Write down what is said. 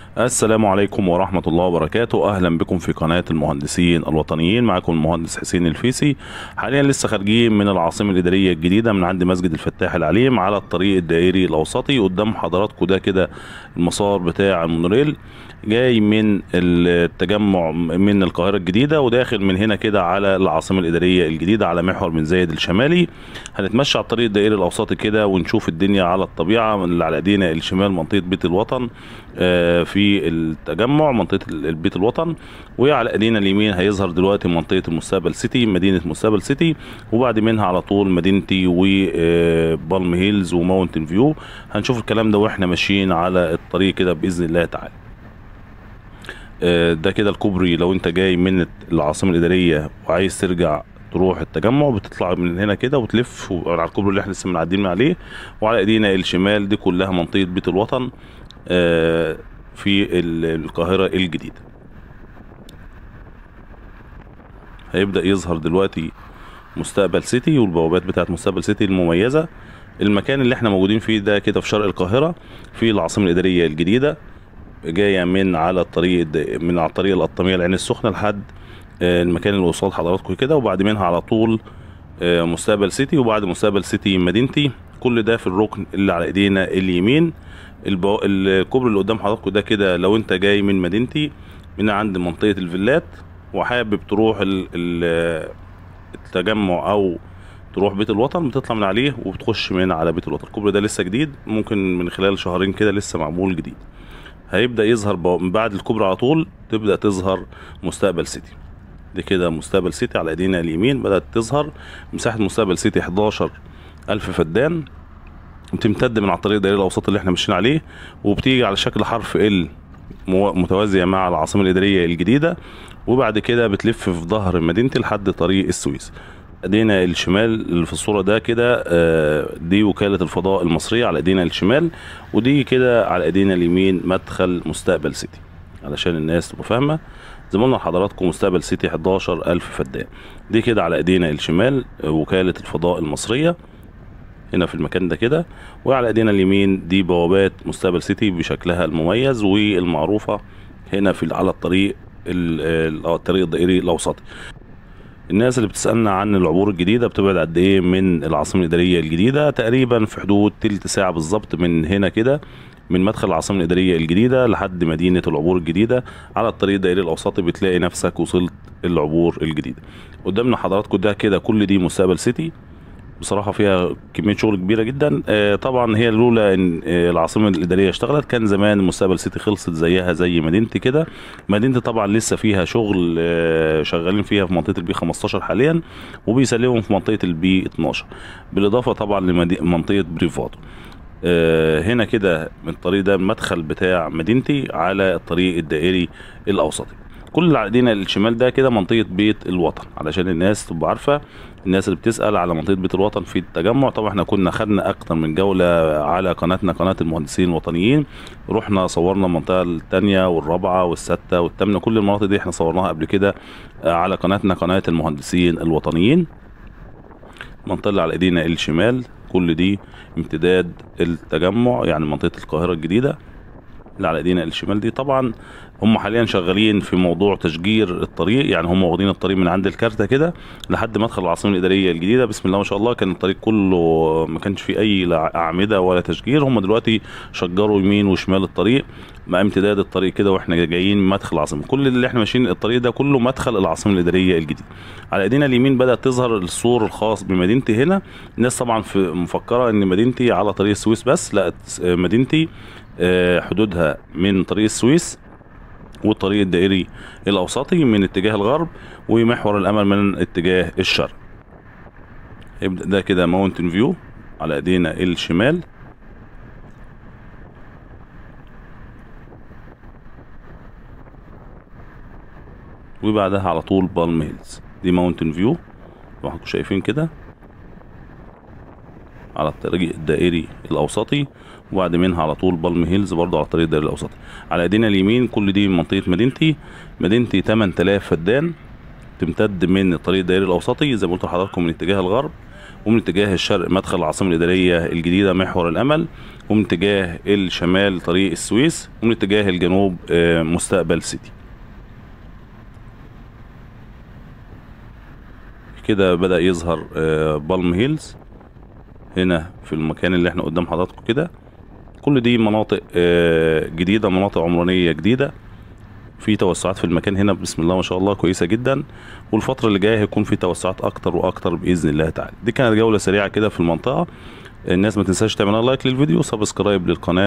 السلام عليكم ورحمة الله وبركاته أهلا بكم في قناة المهندسين الوطنيين معكم المهندس حسين الفيسي حاليا لسه خارجين من العاصمة الإدارية الجديدة من عند مسجد الفتاح العليم على الطريق الدائري الأوسطي قدام حضراتكم ده كده المسار بتاع المونوريل جاي من التجمع من القاهرة الجديدة وداخل من هنا كده على العاصمة الإدارية الجديدة على محور بن زايد الشمالي هنتمشى على الطريق الدائري الأوسطي كده ونشوف الدنيا على الطبيعة اللي على ايدينا الشمال منطقة بيت الوطن آه، في التجمع منطقة البيت الوطن وعلى ايدينا اليمين هيظهر دلوقتي منطقة المستقبل سيتي مدينة مستقبل سيتي وبعد منها على طول مدينتي وبالم هيلز وماونتن فيو هنشوف الكلام ده واحنا ماشيين على الطريق كده بإذن الله تعالى آه، ده كده الكوبري لو انت جاي من العاصمة الإدارية وعايز ترجع تروح التجمع بتطلع من هنا كده وتلف على الكوبري اللي احنا لسه معديين من عليه وعلى ايدينا الشمال دي كلها منطقة بيت الوطن آه، في ال- القاهرة الجديدة هيبدأ يظهر دلوقتي مستقبل سيتي والبوابات بتاعت مستقبل سيتي المميزة المكان اللي احنا موجودين فيه ده كده في شرق القاهرة في العاصمة الإدارية الجديدة جاية من على الطريق الد- من على الطريق القطامية العين السخنة لحد آه، المكان اللي وصل حضراتكم كده وبعد منها على طول آه، مستقبل سيتي وبعد مستقبل سيتي مدينتي كل ده في الركن اللي على ايدينا اليمين البو... الكوبري اللي قدام حضراتكم ده كده لو انت جاي من مدينتي من عند منطقة الفيلات وحابب تروح ال... ال... التجمع او تروح بيت الوطن بتطلع من عليه وبتخش من على بيت الوطن الكوبري ده لسه جديد ممكن من خلال شهرين كده لسه معمول جديد هيبدأ يظهر بو... من بعد الكوبري على طول تبدأ تظهر مستقبل سيتي دي كده مستقبل سيتي على ايدينا اليمين بدأت تظهر مساحة مستقبل سيتي 11 ألف فدان بتمتد من على الطريق الدائري الأوسط اللي احنا ماشيين عليه وبتيجي على شكل حرف ال مو- متوازية مع العاصمة الإدارية الجديدة وبعد كده بتلف في ظهر مدينتي لحد طريق السويس ايدينا الشمال اللي في الصورة ده كده آه، دي وكالة الفضاء المصرية على ايدينا الشمال ودي كده على ايدينا اليمين مدخل مستقبل سيتي علشان الناس تبقى فاهمة زي ما قلنا لحضراتكم مستقبل سيتي 11 ألف فدان دي كده على ايدينا الشمال آه، وكالة الفضاء المصرية هنا في المكان ده كده وعلى ايدينا اليمين دي بوابات مستقبل سيتي بشكلها المميز والمعروفة هنا في على الطريق ال- ال- آه، الطريق الدائري الأوسطي الناس اللي بتسألنا عن العبور الجديدة بتبعد قد ايه من العاصمة الإدارية الجديدة تقريبا في حدود تلت ساعة بالظبط من هنا كده من مدخل العاصمة الإدارية الجديدة لحد مدينة العبور الجديدة على الطريق الدائري الأوسطي بتلاقي نفسك وصلت العبور الجديدة قدامنا حضراتكم ده كده كل دي مستقبل سيتي بصراحة فيها كمية شغل كبيرة جدا آه، طبعا هي لولا ان آه، العاصمة الإدارية اشتغلت كان زمان مستقبل سيتي خلصت زيها زي مدينتي كده مدينتي طبعا لسه فيها شغل آه، شغالين فيها في منطقة البي 15 حاليا وبيسلمهم في منطقة البي 12 بالإضافة طبعا لمنطقة بريفاتو آه، هنا كده من الطريق ده المدخل بتاع مدينتي على الطريق الدائري الأوسطي كل اللي على ايدينا الشمال ده كده منطقة بيت الوطن علشان الناس تبقى عارفة الناس اللي بتسأل على منطقة بيت الوطن في التجمع طبعا احنا كنا خدنا أكتر من جولة على قناتنا قناة المهندسين الوطنيين رحنا صورنا المنطقة التانية والرابعة والستة والثامنة كل المناطق دي احنا صورناها قبل كده آه، على قناتنا قناة المهندسين الوطنيين المنطقة اللي على ايدينا الشمال كل دي امتداد التجمع يعني منطقة القاهرة الجديدة اللي على ايدينا الشمال دي طبعا هم حاليا شغالين في موضوع تشجير الطريق يعني هم واخدين الطريق من عند الكارتة كده لحد مدخل العاصمة الإدارية الجديدة بسم الله ما شاء الله كان الطريق كله ما كانش فيه أي لا أعمدة ولا تشجير هم دلوقتي شجروا يمين وشمال الطريق مع امتداد الطريق كده واحنا جايين من مدخل العاصمة كل اللي احنا ماشيين الطريق ده كله مدخل العاصمة الإدارية الجديدة على ايدينا اليمين بدأت تظهر السور الخاص بمدينتي هنا الناس طبعا في مفكرة ان مدينتي على طريق السويس بس لا مدينتي آه، حدودها من طريق السويس والطريق الدائري الأوسطي من اتجاه الغرب ومحور الأمل من اتجاه الشرق يبدأ ده كده ماونتن فيو على ايدينا الشمال وبعدها على طول بالم هيلز دي ماونتن فيو زي ما حضراتكم شايفين كده على الطريق الدائري الأوسطي وبعد منها على طول بالم هيلز برضه على الطريق الدائري الأوسطي على ايدينا اليمين كل دي منطقة مدينتي مدينتي 8000 فدان تمتد من الطريق الدائري الأوسطي زي ما قلت لحضراتكم من اتجاه الغرب ومن اتجاه الشرق مدخل العاصمة الإدارية الجديدة محور الأمل ومن اتجاه الشمال طريق السويس ومن اتجاه الجنوب آه، مستقبل سيتي كده بدأ يظهر آه، بالم هيلز هنا في المكان اللي احنا قدام حضراتكم كده كل دي مناطق آه، جديدة مناطق عمرانية جديدة في توسعات في المكان هنا بسم الله ما شاء الله كويسة جدا والفترة اللي جاية هيكون في توسعات أكتر وأكتر بإذن الله تعالى دي كانت جولة سريعة كده في المنطقة الناس ما تنساش تعملها لايك للفيديو سبسكرايب للقناة